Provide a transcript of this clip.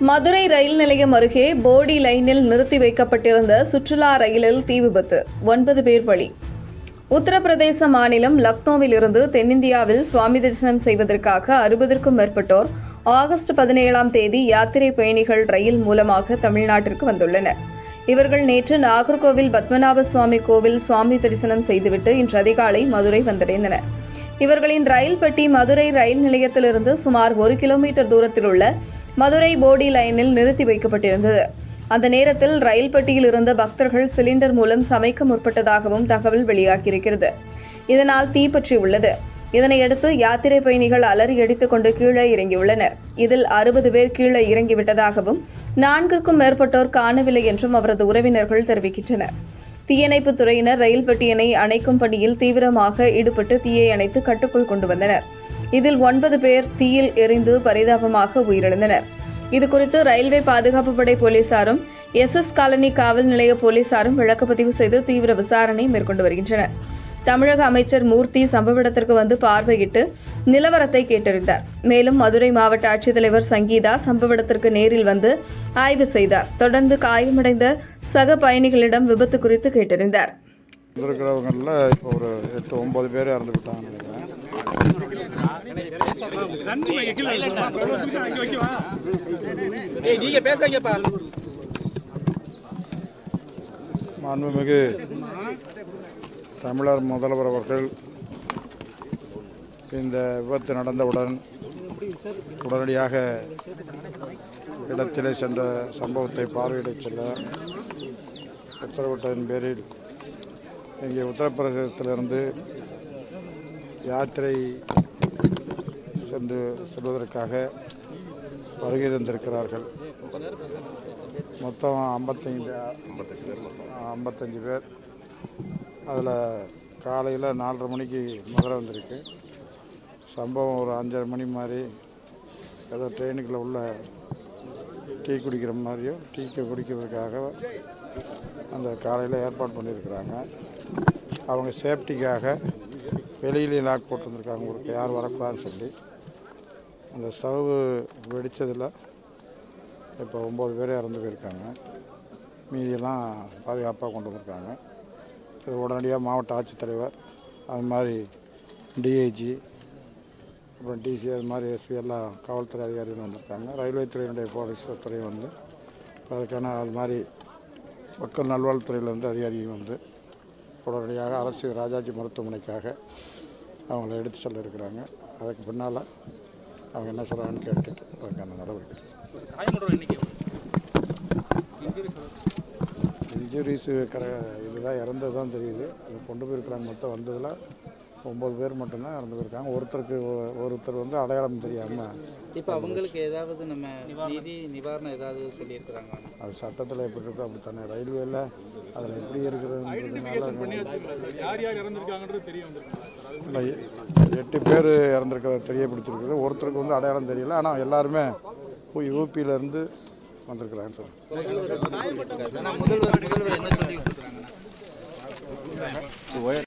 மதுரை ரயில் நிலையம் அருகே போடி லைனில் நிறுத்தி வைக்கப்பட்டிருந்த சுற்றுலா ரயிலில் தீ விபத்து ஒன்பது பேர் பலி உத்தரப்பிரதேச மாநிலம் லக்னோவில் இருந்து தென்னிந்தியாவில் சுவாமி தரிசனம் செய்வதற்காக அறுபதற்கும் மேற்பட்டோர் ஆகஸ்ட் பதினேழாம் தேதி யாத்திரை பயணிகள் ரயில் மூலமாக தமிழ்நாட்டிற்கு வந்துள்ளனர் இவர்கள் நேற்று நாகர்கோவில் பத்மநாப சுவாமி கோவில் சுவாமி தரிசனம் செய்துவிட்டு இன்று அதிகாலை மதுரை வந்தடைந்தனர் இவர்களின் ரயில் பெட்டி மதுரை ரயில் நிலையத்திலிருந்து சுமார் ஒரு கிலோமீட்டர் தூரத்தில் உள்ள மதுரை போடி லைனில் நிறுத்தி வைக்கப்பட்டிருந்தது அந்த நேரத்தில் ரயில் பெட்டியில் இருந்த பக்தர்கள் சிலிண்டர் மூலம் சமைக்க முற்பட்டதாகவும் தகவல் வெளியாகியிருக்கிறது இதனால் தீப்பற்றி உள்ளது இதனையடுத்து யாத்திரை பயணிகள் அலறி அடித்துக் கொண்டு கீழே இறங்கியுள்ளனர் இதில் அறுபது பேர் கீழே இறங்கிவிட்டதாகவும் நான்கிற்கும் மேற்பட்டோர் காணவில்லை என்றும் அவரது உறவினர்கள் தெரிவிக்கின்றனர் தீயணைப்புத் துறையினர் ரயில் பெட்டியினை அணைக்கும் பணியில் தீவிரமாக ஈடுபட்டு தீயை அணைத்து கட்டுக்குள் கொண்டு வந்தனர் இதில் ஒன்பது பேர் தீயில் எரிந்து பரிதாபமாக உயிரிழந்தனர் இதுகுறித்து ரயில்வே பாதுகாப்பு படை போலீசாரும் எஸ் எஸ் காலனி காவல் நிலைய போலீசாரும் வழக்குப்பதிவு செய்து தீவிர விசாரணை மேற்கொண்டு வருகின்றனர் தமிழக அமைச்சர் மூர்த்தி சம்பவ இடத்திற்கு வந்து பார்வையிட்டு நிலவரத்தை கேட்டறிந்தார் மேலும் மதுரை மாவட்ட ஆட்சித்தலைவர் சங்கீதா சம்பவ இடத்திற்கு நேரில் வந்து ஆய்வு செய்தார் தொடர்ந்து காயமடைந்த சக பயணிகளிடம் விபத்து குறித்து கேட்டறிந்தார் இருக்கிறவங்களில் இப்போ ஒரு எட்டு ஒம்பது பேர் இறந்து விட்டாங்கன்னு நினைக்கிறேன் ஏய் நீங்க பேசுங்கப்பா மாண்புமிகு தமிழர் முதல்வர் அவர்கள் இந்த விபத்து நடந்தவுடன் உடனடியாக இடத்திலே சென்ற சம்பவத்தை பார்வையிடச் செல்ல உத்தரவிட்டதன் பேரில் இங்கே உத்தரப்பிரதேசத்திலிருந்து யாத்திரை சென்று செல்வதற்காக வருகை தந்திருக்கிறார்கள் மொத்தம் ஐம்பத்தைந்து ஐம்பத்தஞ்சு பேர் அதில் காலையில் நாலரை மணிக்கு மதுரை வந்திருக்கு சம்பவம் ஒரு அஞ்சரை மணி மாதிரி ஏதோ ட்ரெயினுக்குள்ளே உள்ள டீ குடிக்கிற மாதிரியும் டீ குடிக்கிறதுக்காக அந்த காலையில் ஏற்பாடு பண்ணியிருக்கிறாங்க அவங்க சேஃப்டிக்காக வெளியிலேயே லாக் போட்டு வந்திருக்காங்க உங்களுக்கு யார் வரக்கூடாதுன்னு சொல்லி அந்த ஸ்டவ் வெடித்ததில் இப்போ ஒம்பது பேர் இறந்து போயிருக்காங்க மீதியெல்லாம் பாதுகாப்பாக கொண்டு வந்திருக்காங்க இது உடனடியாக மாவட்ட ஆட்சித்தலைவர் அது மாதிரி டிஐஜி அப்புறம் டிசி அது மாதிரி எஸ்பி எல்லாம் காவல்துறை அதிகாரிகள் வந்திருக்காங்க ரயில்வே துறையினுடைய போலீஸ் துறை வந்து அதுக்கான அது மாதிரி மக்கள் நல்வாழ்வுத்துறையிலேருந்து அதிகாரிகள் வந்து உடனடியாக அரசு ராஜாஜி மருத்துவமனைக்காக அவங்கள எடுத்து செல்ல இருக்கிறாங்க அதுக்கு பின்னால் அவங்க என்ன சொல்கிறாங்கன்னு கேட்டுட்டு அதுக்கான நடவடிக்கை காயமுடுற எண்ணிக்கை இன்ஜுரிஸ் கர இதுதான் இறந்தது தான் தெரியுது அது கொண்டு போயிருக்கிறாங்க மொத்தம் வந்ததில் ஒம்பது பேர் மட்டும்தான் இறந்து போயிருக்காங்க ஒருத்தருக்கு ஒ- ஒருத்தர் வந்து அடையாளம் தெரியாமல் இப்போ அவங்களுக்கு ஏதாவது நம்ம நீதி நிவாரணம் ஏதாவது சொல்லியிருக்கிறாங்க அது சட்டத்தில் எப்படி இருக்கோ அப்படித்தானே ரயில்வேல அதில் எப்படி இருக்கிறதுன்றதுனால இல்லை, எட்டு பேர் இறந்துருக்கிறத தெரியப்படுத்திருக்குது ஒருத்தருக்கு வந்து அடையாளம் தெரியல ஆனால் எல்லாருமே யூபியிலேருந்து வந்திருக்கிறாங்கன்னு சொல்லுங்கள் ஆனால் முதல்வர் முதல்வர் என்ன சொல்லி கொடுக்குறாங்கன்னா